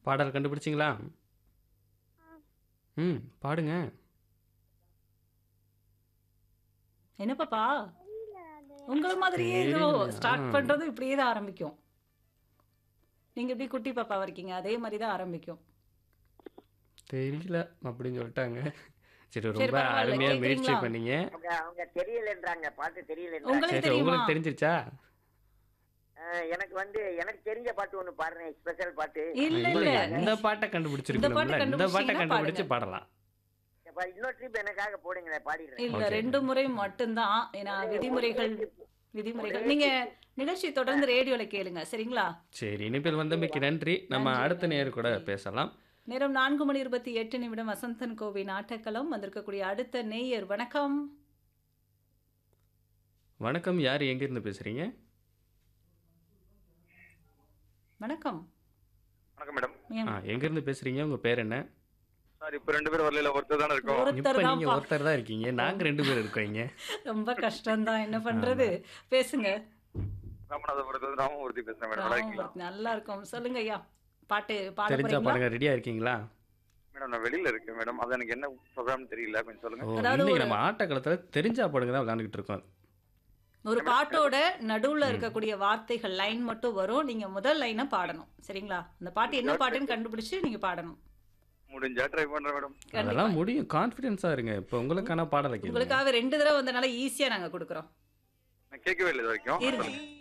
பாடல் கண்டுபிடிச்சிங்களா ம் பாடுங்க என்ன பாப்பா உங்களை மாதிரியே ஏதோ தெரியல. ஸ்டார்ட் ஆ. பண்றதும் இப்படியே தான் ஆரம்பிக்கும் நீங்க எப்படி குட்டி பாப்பாவா இருக்கீங்க அதே மாதிரி தான் ஆரம்பிக்கும் தெரியல அப்படின்னு சொல்லிட்டாங்க சரி சரி, ரொம்ப பரவாயில்ல. அருமையா முயற்சி கேக்குறீங்களா? பண்ணீங்க அவங்க அவங்க தெரியலன்றாங்க பாட்டு தெரியலன்றாங்க உங்களுக்கு சரி தெரியுமா? உங்களுக்கு தெரிஞ்சிருச்சா அஹ், எனக்கு வந்து எனக்கு தெரிஞ்ச பாட்டு ஒண்ணு பாடுறேன் ஸ்பெஷல் பாட்டு இல்ல இல்ல, இல்ல இந்த பாட்டை கண்டுபிடிச்சிருக்கணும்ல இந்த பாட்டை கண்டுபிடிச்சீங்கன்னா கண்டுபிடிச்சு பாடலாம் அப்ப இன்னொரு ட்ரிப் எனக்காக போடுங்களேன் பாடிடுறேன் இல்ல Okay. ரெண்டு முறை மட்டும்தான் ஏன்னா விதிமுறைகள் விதிமுறைகள் நீங்க நிகழ்ச்சி தொடர்ந்து ரேடியோல கேளுங்க சரிங்களா சரி இனிப்பேல் வந்தமைக்கு நன்றி நம்ம நன்றி, அடுத்த நேர் கூட நன்றி. பேசலாம் நேரம் நான்கு மணி இருபத்தி எட்டு நிமிடம் வசந்தன் கோவை நாட்டக்களம் வந்திருக்கக்கூடிய அடுத்த நேயர் வணக்கம் வணக்கம் யார் எங்கிருந்து பேசுறீங்க வணக்கம் வணக்கம் மேடம் ஏன் ஆ எங்கிருந்து பேசுறீங்க உங்க பேர் என்ன சார் இப்போ ரெண்டு பேரும் வரல ஒருத்தர் தானே இருக்கோம் இப்ப ஒருத்தர் நீங்க தான்ப்பா ஒருத்தர் தான் இருக்கீங்க நாங்க ரெண்டு பேர் இருக்கோம் இங்க ரொம்ப கஷ்டம்தான் என்ன பண்றது பேசுங்க ராமநாதபுரத்துல இருந்து ராமமூர்த்தி பேசுறேன் மேடம் நல்லா இருக்கீங்களா ராமமூர்த்தி, நல்லா இருக்கும் சொல்லுங்க ஐயா பாட்டு பாட தெரிஞ்சா போறீங்களா பாருங்க ரெடியா இருக்கீங்களா மேடம் நான் வெளியில இருக்கேன் மேடம் அது எனக்கு என்ன ப்ரோக்ராம் தெரியல கொஞ்சம் சொல்லுங்க ஓ அதாவது இன்னைக்கு ஒரு- நம்ம ஆட்டக்களத்துல தெரிஞ்சா பாடுங்க தான் விளையாண்டுட்டு இருக்கோம் ஒரு பாட்டோட நடுவுல இருக்கக்கூடிய வார்த்தைகள் லைன் மட்டும் வரும் நீங்க முதல் லைனை பாடணும் சரிங்களா அந்த பாட்டு என்ன பாட்டுன்னு கண்டுபிடிச்சு நீங்க பாடணும் முடிஞ்சா ட்ரை பண்றேன் மேடம் கண்டிப்பா. அதெல்லாம் முடியும் கான்ஃபிடென்ஸா இருங்க இப்போ உங்களுக்கான பாடலை கேளுங்க உங்களுக்காக ரெண்டு தடவை வந்தனால ஈஸியா நாங்க கொடுக்குறோம் நான் கேட்கவே இல்லை இது வரைக்கும் இருங்க